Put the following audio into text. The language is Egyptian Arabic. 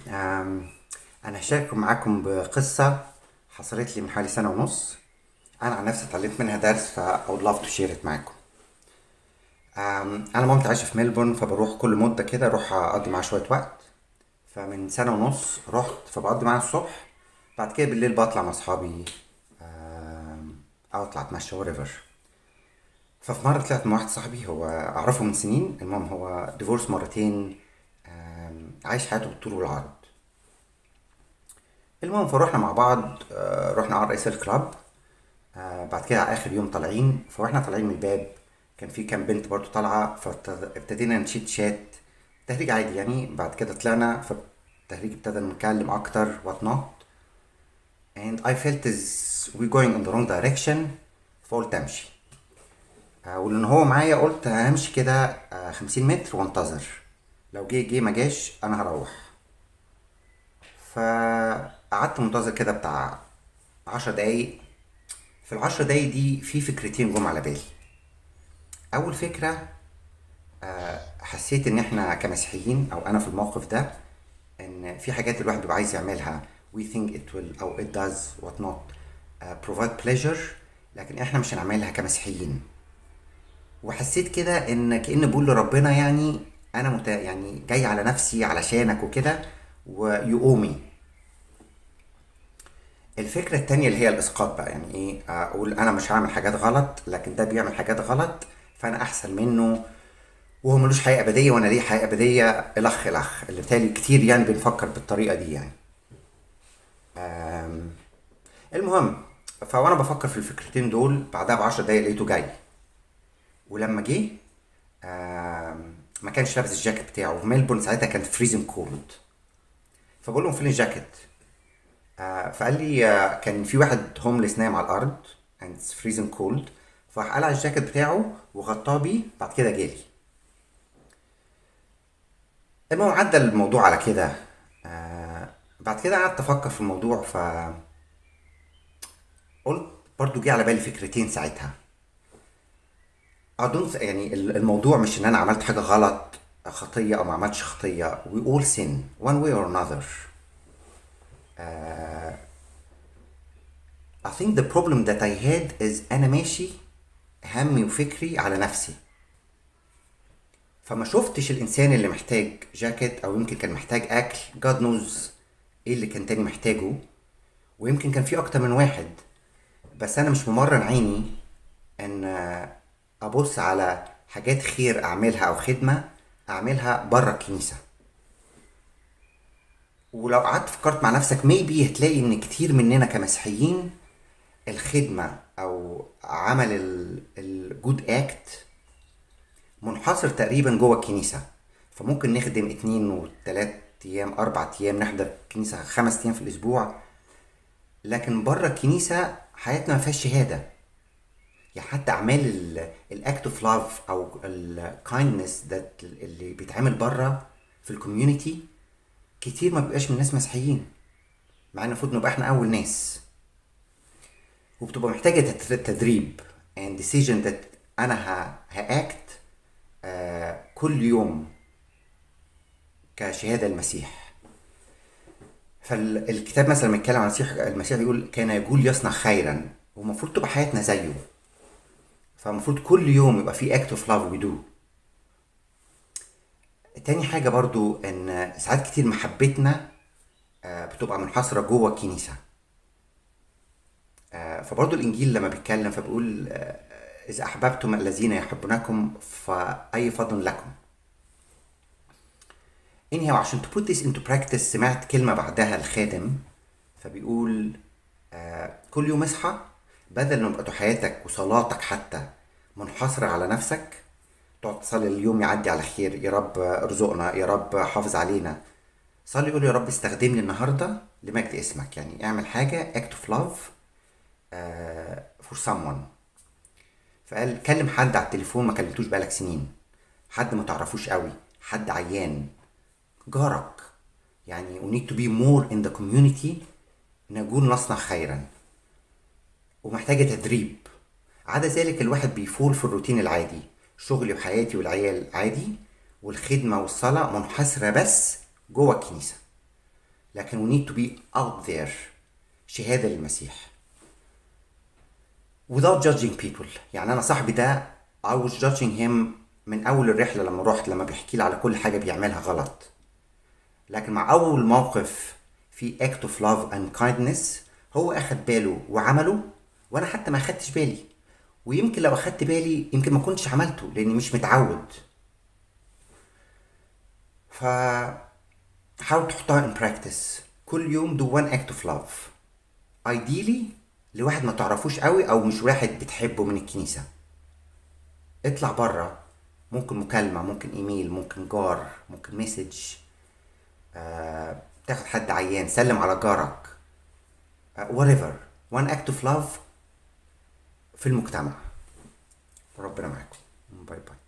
أم، أنا هشارك معاكم بقصة حصلت لي من حوالي سنة ونص أنا عن نفسي اتعلمت منها درس ف I would love to share it معاكم أم، أنا مامتي عايشة في ملبورن فبروح كل مدة كده أروح أقضي معاها شوية وقت فمن سنة ونص رحت فبقضي معاها الصبح بعد كده بالليل بطلع مع أصحابي أم، أو أطلع أتمشى وريفر ففي مرة طلعت مع واحد صاحبي هو أعرفه من سنين المهم هو ديفورس مرتين أم، عايش حياته بالطول والعرض المهم فروحنا مع بعض آه، رحنا على رئيس الكلاب آه، بعد كده على اخر يوم طالعين فاحنا طالعين من الباب كان في كام بنت برضو طالعه فابتدينا نشيت شات تهريج عادي يعني بعد كده طلعنا فالتهريج ابتدى نتكلم اكتر وات نوت and I felt is we going in the wrong direction فقلت امشي آه، ولان هو معايا قلت همشي كده آه، 50 متر وانتظر لو جه جه ما جاش انا هروح فقعدت منتظر كده بتاع عشر دقايق في العشر دقايق دي في فكرتين جم على بالي اول فكرة آه، حسيت ان احنا كمسيحيين او انا في الموقف ده ان في حاجات الواحد بيبقى عايز يعملها we think it will او it does what not uh, provide pleasure لكن احنا مش هنعملها كمسيحيين وحسيت كده ان كأن بقول لربنا يعني انا مت... يعني جاي على نفسي علشانك وكده ويقومي الفكرة التانية اللي هي الإسقاط بقى يعني إيه أقول أنا مش هعمل حاجات غلط لكن ده بيعمل حاجات غلط فأنا أحسن منه وهو ملوش حياة أبدية وأنا ليه حياة أبدية الأخ الأخ اللي بالتالي كتير يعني بنفكر بالطريقة دي يعني أم، المهم فوأنا بفكر في الفكرتين دول بعدها بعشر دقايق لقيته جاي ولما جه آم، ما كانش لابس الجاكيت بتاعه في ميلبورن ساعتها كانت فريزنج كولد فبقول لهم فين الجاكيت آه، فقال لي آه، كان في واحد هومليس نايم على الارض and it's freezing cold فراح قلع الجاكيت بتاعه وغطاه بيه بعد كده جالي المهم عدى الموضوع على كده آه، بعد كده قعدت افكر في الموضوع ف قلت برضو جه على بالي فكرتين ساعتها أظن يعني الموضوع مش ان انا عملت حاجه غلط خطيه او ما عملتش خطيه we all sin one way or another I think the problem that I had is أنا ماشي همي وفكري على نفسي فما شفتش الإنسان اللي محتاج جاكيت أو يمكن كان محتاج أكل God knows إيه اللي كان تاني محتاجه ويمكن كان في أكتر من واحد بس أنا مش ممرن عيني إن أبص على حاجات خير أعملها أو خدمة أعملها بره الكنيسة ولو قعدت فكرت مع نفسك ميبي هتلاقي ان كتير مننا كمسيحيين الخدمة او عمل الجود اكت منحصر تقريبا جوه الكنيسة فممكن نخدم اتنين وتلات ايام اربع ايام نحضر الكنيسة خمس ايام في الاسبوع لكن بره الكنيسة حياتنا ما فيهاش شهادة يعني حتى اعمال الاكت اوف لاف او الكايندنس ده اللي بيتعمل بره في الكوميونتي كتير ما بيبقاش من ناس مسيحيين مع ان المفروض نبقى احنا اول ناس وبتبقى محتاجه تت- تدريب and decision that انا ه... هاكت آه كل يوم كشهاده المسيح فالكتاب مثلا لما يتكلم عن المسيح المسيح بيقول كان يقول يصنع خيرا ومفروض تبقى حياتنا زيه فالمفروض كل يوم يبقى في act of love we do تاني حاجة برضو ان ساعات كتير محبتنا آه، بتبقى منحصرة جوه الكنيسة آه، فبرضو الانجيل لما بيتكلم فبيقول آه، اذا احببتم الذين يحبونكم فاي فضل لكم anyhow عشان to put this into practice سمعت كلمة بعدها الخادم فبيقول آه، كل يوم اصحى بدل ما يبقى حياتك وصلاتك حتى منحصرة على نفسك تقعد تصلي اليوم يعدي على خير يا رب ارزقنا يا رب حافظ علينا صلي قول يا رب استخدمني النهارده لمجد اسمك يعني اعمل حاجه act of love uh, for someone فقال كلم حد على التليفون ما كلمتوش بقالك سنين حد ما تعرفوش قوي حد عيان جارك يعني we need to be more in the community نقول نصنع خيرا ومحتاجة تدريب عدا ذلك الواحد بيفول في الروتين العادي شغلي وحياتي والعيال عادي والخدمة والصلاة منحصرة بس جوه الكنيسة لكن we need to be out there شهادة للمسيح without judging people يعني أنا صاحبي ده I was judging him من أول الرحلة لما رحت لما بيحكي لي على كل حاجة بيعملها غلط لكن مع أول موقف في act of love and kindness هو أخد باله وعمله وأنا حتى ما أخدتش بالي ويمكن لو أخدت بالي يمكن ما كنتش عملته لأني مش متعود ف حاول تحطها in practice كل يوم do one act of love ideally لواحد ما تعرفوش قوي او مش واحد بتحبه من الكنيسة اطلع بره ممكن مكالمة ممكن ايميل ممكن جار ممكن مسج آه، تاخد حد عيان سلم على جارك آه، whatever one act of love في المجتمع ربنا معاكم باي باي